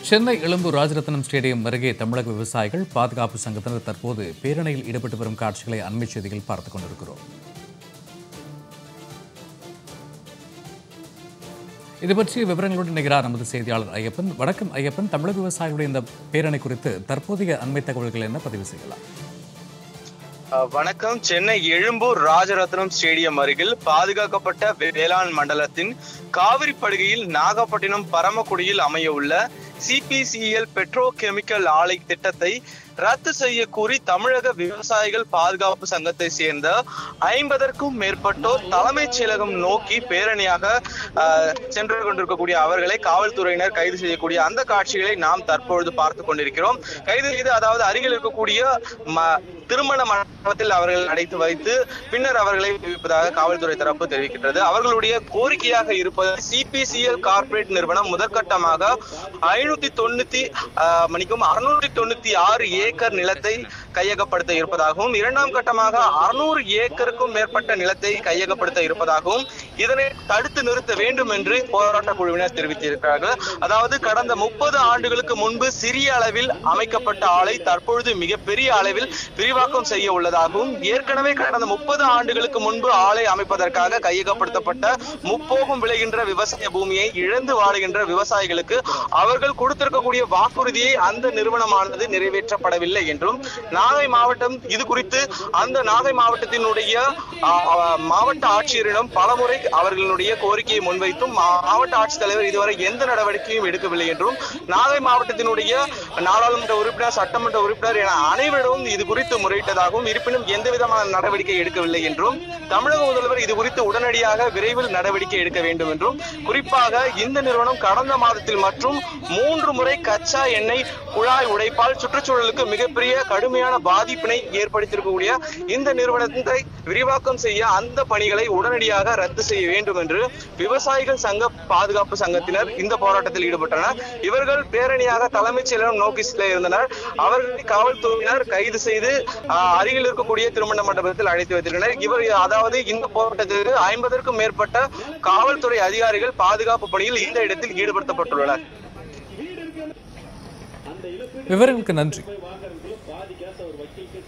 Chennai Egmore Rajaratnam stadium அருகே தமிழக விவசாயிகள் பாதுகாப்பு சங்கத்தினர் தற்போது பேரணியில் ஈடுபட்டு வரும் காட்சிகளை அண்மை செய்தியில் பார்த்துக் கொண்டிருக்கிறோம் இது பற்றிய விவரங்களுடன் நிகழார் நமது செய்தியாளர் ஐயப்பன் வணக்கம் ஐயப்பன் தமிழக விவசாயிகளுடைய இந்த பேரணி குறித்து தற்போதைய அண்மை தகவல்கள் என்ன பதிவு செய்யலாம் அஹ் வணக்கம் சென்னை எழும்பூர் ராஜரத்னம் ஸ்டேடியம் அருகில் பாதுகாக்கப்பட்ட வேளாண் மண்டலத்தின் காவிரி படுகையில் நாகப்பட்டினம் பரமக்குடியில் அமைய உள்ள சிபிசிஎல் பெட்ரோ கெமிக்கல் ஆலை திட்டத்தை ரத்து செய்ய கூறி தமிழக விவசாயிகள் பாதுகாப்பு சங்கத்தை சேர்ந்த ஐம்பதற்கும் மேற்பட்டோர் தலைமைச் செயலகம் நோக்கி பேரணியாக அஹ், சென்று கொண்டிருக்கக்கூடிய அவர்களை காவல்துறையினர் கைது செய்யக்கூடிய அந்த காட்சிகளை நாம் தற்பொழுது பார்த்து கொண்டிருக்கிறோம் கைது செய்து அதாவது அருகில் இருக்கக்கூடிய ம- திருமண மண்டபத்தில் அவர்கள் அடைத்து வைத்து பின்னர் அவர்களை விடுவிப்பதாக காவல்துறை தரப்பு தெரிவிக்கின்றது அவர்களுடைய கோரிக்கையாக இருப்பது சிபிசிஎல் கார்ப்பரேட் நிறுவனம் முதற்கட்டமாக ஐநூத்தி தொண்ணூத்தி ஆஹ், மணிக்கும் அறுநூற்றி தொண்ணூத்தி ஆறு ஏக்கர் நிலத்தை கையகப்படுத்த இருப்பதாகவும் இரண்டாம் கட்டமாக அறுநூறு ஏக்கருக்கும் மேற்பட்ட நிலத்தை கையகப்படுத்த இருப்பதாகவும் இதனை தடுத்து நிறுத்த வேண்டும் என்று போராட்ட குழுவினர் தெரிவித்திருக்கிறார்கள் அதாவது கடந்த முப்பது ஆண்டுகளுக்கு முன்பு சிறிய அளவில் அமைக்கப்பட்ட ஆலை தற்பொழுது மிகப்பெரிய அளவில் விரிவாக்கம் செய்ய உள்ளதாகவும் ஏற்கனவே கடந்த முப்பது ஆண்டுகளுக்கு முன்பு ஆலை அமைப்பதற்காக கையகப்படுத்தப்பட்ட முப்போகம் விளைகின்ற விவசாய பூமியை இழந்து வாழுகின்ற விவசாயிகளுக்கு அவர்கள் கொடுத்திருக்கக்கூடிய வாக்குறுதியை அந்த நிறுவனமானது நிறைவேற்றப்படவில்லை என்றும் நாகை மாவட்டம் இது குறித்து அந்த நாகை மாவட்டத்தினுடைய ஆ, ஆ, மாவட்ட ஆட்சியரிடம் பலமுறை அவர்களுடைய கோரிக்கையை முன்வைத்தும் மா- மாவட்ட ஆட்சித்தலைவர் இதுவரை எந்த நடவடிக்கையும் எடுக்கவில்லை என்றும் நாகை மாவட்டத்தினுடைய நாடாளுமன்ற உறுப்பினர் சட்டமன்ற உறுப்பினர் என அனைவரிடமும் இது குறித்து முறையிட்டதாகவும் இருப்பினும் எந்த விதமான நடவடிக்கை எடுக்கவில்லை என்றும் தமிழக முதல்வர் இது குறித்து உடனடியாக விரைவில் நடவடிக்கை எடுக்க வேண்டும் என்றும் குறிப்பாக இந்த நிறுவனம் கடந்த மாதத்தில் மற்றும் மூன்று முறை கச்சா எண்ணெய் குழாய் உடைப்பால் சுற்றுச்சூழலுக்கு மிகப்பெரிய கடுமையான பாதிப்பினை ஏற்படுத்தியிருக்கக்கூடிய இந்த நிறுவனத்தை விரிவாக்கம் செய்ய அந்த பணிகளை உடனடியாக ரத்து செய்ய வேண்டும் என்று விவசாயிகள் சங்க பாதுகாப்பு சங்கத்தினர் இந்த போராட்டத்தில் ஈடுபட்டனர் இவர்கள் பேரணியாக தலைமைச் செயலகம் நோக்கி செல்ல இருந்தனர் அவர்களை காவல்துறையினர் கைது செய்து ஆஹ், அருகில் இருக்கக்கூடிய திருமண மண்டபத்தில் அழைத்து வைத்திருந்தனர் இவர் அதாவது இந்த போராட்டத்திற்கு ஐம்பதற்கும் மேற்பட்ட காவல்துறை அதிகாரிகள் பாதுகாப்பு பணியில் இந்த இடத்தில் ஈடுபடுத்தப்பட்டுள்ளனர் விவரங்களுக்கு நன்றி